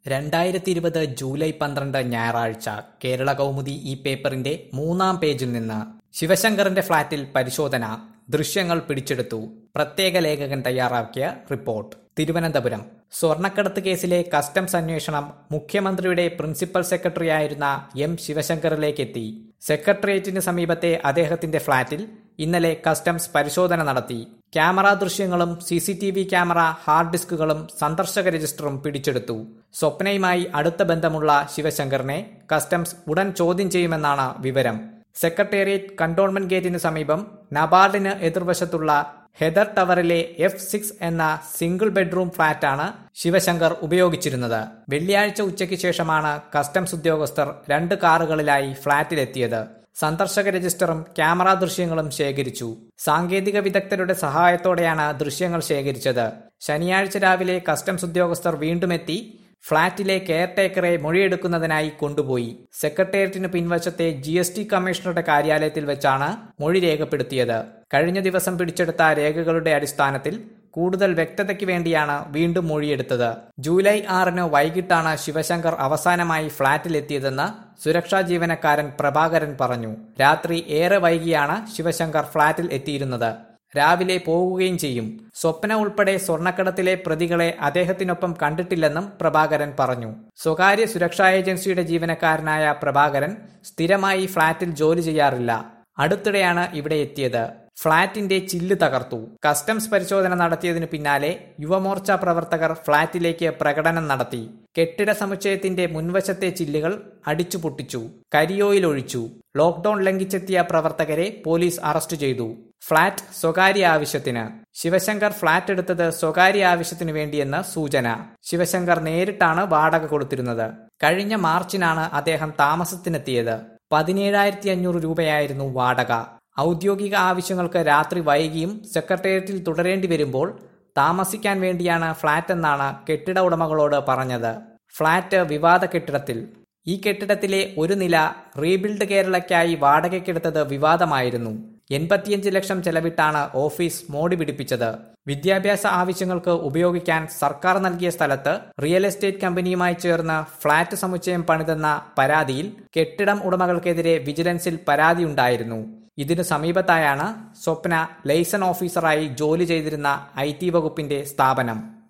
രണ്ടായിരത്തി ഇരുപത് ജൂലൈ പന്ത്രണ്ട് ഞായറാഴ്ച കേരള കൗമുദി ഈ പേപ്പറിന്റെ മൂന്നാം പേജിൽ നിന്ന് ശിവശങ്കറിന്റെ ഫ്ളാറ്റിൽ പരിശോധന ദൃശ്യങ്ങൾ പിടിച്ചെടുത്തു പ്രത്യേക ലേഖകൻ തയ്യാറാക്കിയ റിപ്പോർട്ട് തിരുവനന്തപുരം സ്വർണ്ണക്കടത്ത് കേസിലെ കസ്റ്റംസ് അന്വേഷണം മുഖ്യമന്ത്രിയുടെ പ്രിൻസിപ്പൽ സെക്രട്ടറിയായിരുന്ന എം ശിവശങ്കറിലേക്കെത്തി സെക്രട്ടേറിയറ്റിന് സമീപത്തെ അദ്ദേഹത്തിന്റെ ഫ്ളാറ്റിൽ ഇന്നലെ കസ്റ്റംസ് പരിശോധന നടത്തി ക്യാമറ ദൃശ്യങ്ങളും C C T V camera hard ഡിസ്കുകളും സന്ദർശക രജിസ്റ്ററും പിടിച്ചെടുത്തു സ്വപ്നയുമായി അടുത്ത ബന്ധമുള്ള ശിവശങ്കറിനെ കസ്റ്റംസ് ഉടൻ ചോദ്യം ചെയ്യുമെന്നാണ് വിവരം സെക്രട്ടേറിയറ്റ് കണ്ടോൺമെന്റ് ഗേറ്റിന് സമീപം നബാർഡിന് എതിർവശത്തുള്ള ഹെദർ ടവറിലെ എഫ് സിക്സ് എന്ന സിംഗിൾ ബെഡ്റൂം ഫ്ളാറ്റാണ് ശിവശങ്കർ ഉപയോഗിച്ചിരുന്നത് വെള്ളിയാഴ്ച ഉച്ചയ്ക്ക് ശേഷമാണ് കസ്റ്റംസ് ഉദ്യോഗസ്ഥർ രണ്ട് കാറുകളിലായി ഫ്ളാറ്റിലെത്തിയത് സന്ദർശക രജിസ്റ്ററും ക്യാമറ ദൃശ്യങ്ങളും ശേഖരിച്ചു സാങ്കേതിക വിദഗ്ധരുടെ സഹായത്തോടെയാണ് ദൃശ്യങ്ങൾ ശേഖരിച്ചത് ശനിയാഴ്ച രാവിലെ കസ്റ്റംസ് ഉദ്യോഗസ്ഥർ വീണ്ടും എത്തി ഫ്ളാറ്റിലെ കെയർടേക്കറെ മൊഴിയെടുക്കുന്നതിനായി കൊണ്ടുപോയി സെക്രട്ടേറിയറ്റിന് പിൻവശത്തെ ജി എസ് ടി കമ്മീഷണറുടെ കാര്യാലയത്തിൽ വെച്ചാണ് മൊഴി രേഖപ്പെടുത്തിയത് കഴിഞ്ഞ ദിവസം പിടിച്ചെടുത്ത രേഖകളുടെ അടിസ്ഥാനത്തിൽ കൂടുതൽ വ്യക്തതയ്ക്ക് വേണ്ടിയാണ് വീണ്ടും മൊഴിയെടുത്തത് ജൂലൈ ആറിന് വൈകിട്ടാണ് ശിവശങ്കർ അവസാനമായി ഫ്ളാറ്റിലെത്തിയതെന്ന് സുരക്ഷാ ജീവനക്കാരൻ പ്രഭാകരൻ പറഞ്ഞു രാത്രി ഏറെ വൈകിയാണ് ശിവശങ്കർ ഫ്ളാറ്റിൽ എത്തിയിരുന്നത് രാവിലെ പോകുകയും ചെയ്യും സ്വപ്ന ഉൾപ്പെടെ സ്വർണ്ണക്കടത്തിലെ പ്രതികളെ അദ്ദേഹത്തിനൊപ്പം കണ്ടിട്ടില്ലെന്നും പ്രഭാകരൻ പറഞ്ഞു സ്വകാര്യ സുരക്ഷാ ഏജൻസിയുടെ ജീവനക്കാരനായ പ്രഭാകരൻ സ്ഥിരമായി ഫ്ളാറ്റിൽ ജോലി ചെയ്യാറില്ല അടുത്തിടെയാണ് ഇവിടെ എത്തിയത് ഫ്ളാറ്റിന്റെ ചില്ല് തകർത്തു കസ്റ്റംസ് പരിശോധന നടത്തിയതിനു പിന്നാലെ യുവമോർച്ച പ്രവർത്തകർ ഫ്ളാറ്റിലേക്ക് പ്രകടനം നടത്തി കെട്ടിട സമുച്ചയത്തിന്റെ മുൻവശത്തെ ചില്ലുകൾ അടിച്ചു പൊട്ടിച്ചു കരിയോയിൽ ഒഴിച്ചു ലോക്ഡൌൺ ലംഘിച്ചെത്തിയ പ്രവർത്തകരെ പോലീസ് അറസ്റ്റ് ചെയ്തു ഫ്ളാറ്റ് സ്വകാര്യ ആവശ്യത്തിന് ശിവശങ്കർ ഫ്ളാറ്റ് എടുത്തത് സ്വകാര്യ ആവശ്യത്തിനു വേണ്ടിയെന്ന് സൂചന ശിവശങ്കർ നേരിട്ടാണ് വാടക കൊടുത്തിരുന്നത് കഴിഞ്ഞ മാർച്ചിനാണ് അദ്ദേഹം താമസത്തിനെത്തിയത് പതിനേഴായിരത്തി അഞ്ഞൂറ് രൂപയായിരുന്നു വാടക ഔദ്യോഗിക ആവശ്യങ്ങൾക്ക് രാത്രി വൈകിയും സെക്രട്ടേറിയറ്റിൽ തുടരേണ്ടി വരുമ്പോൾ താമസിക്കാൻ വേണ്ടിയാണ് ഫ്ളാറ്റ് എന്നാണ് കെട്ടിട ഉടമകളോട് പറഞ്ഞത് ഫ്ളാറ്റ് വിവാദ കെട്ടിടത്തിൽ ഈ കെട്ടിടത്തിലെ ഒരു നില റീബിൽഡ് കേരളയ്ക്കായി വാടകയ്ക്കെടുത്തത് വിവാദമായിരുന്നു എൺപത്തിയഞ്ച് ലക്ഷം ചെലവിട്ടാണ് ഓഫീസ് മോടി പിടിപ്പിച്ചത് വിദ്യാഭ്യാസ ആവശ്യങ്ങൾക്ക് ഉപയോഗിക്കാൻ സർക്കാർ നൽകിയ സ്ഥലത്ത് റിയൽ എസ്റ്റേറ്റ് കമ്പനിയുമായി ചേർന്ന് ഫ്ളാറ്റ് സമുച്ചയം പണിതെന്ന പരാതിയിൽ കെട്ടിടം ഉടമകൾക്കെതിരെ വിജിലൻസിൽ പരാതിയുണ്ടായിരുന്നു ഇതിനു സമീപത്തായാണ് സ്വപ്ന ലൈസൺ ഓഫീസറായി ജോലി ചെയ്തിരുന്ന ഐ വകുപ്പിന്റെ സ്ഥാപനം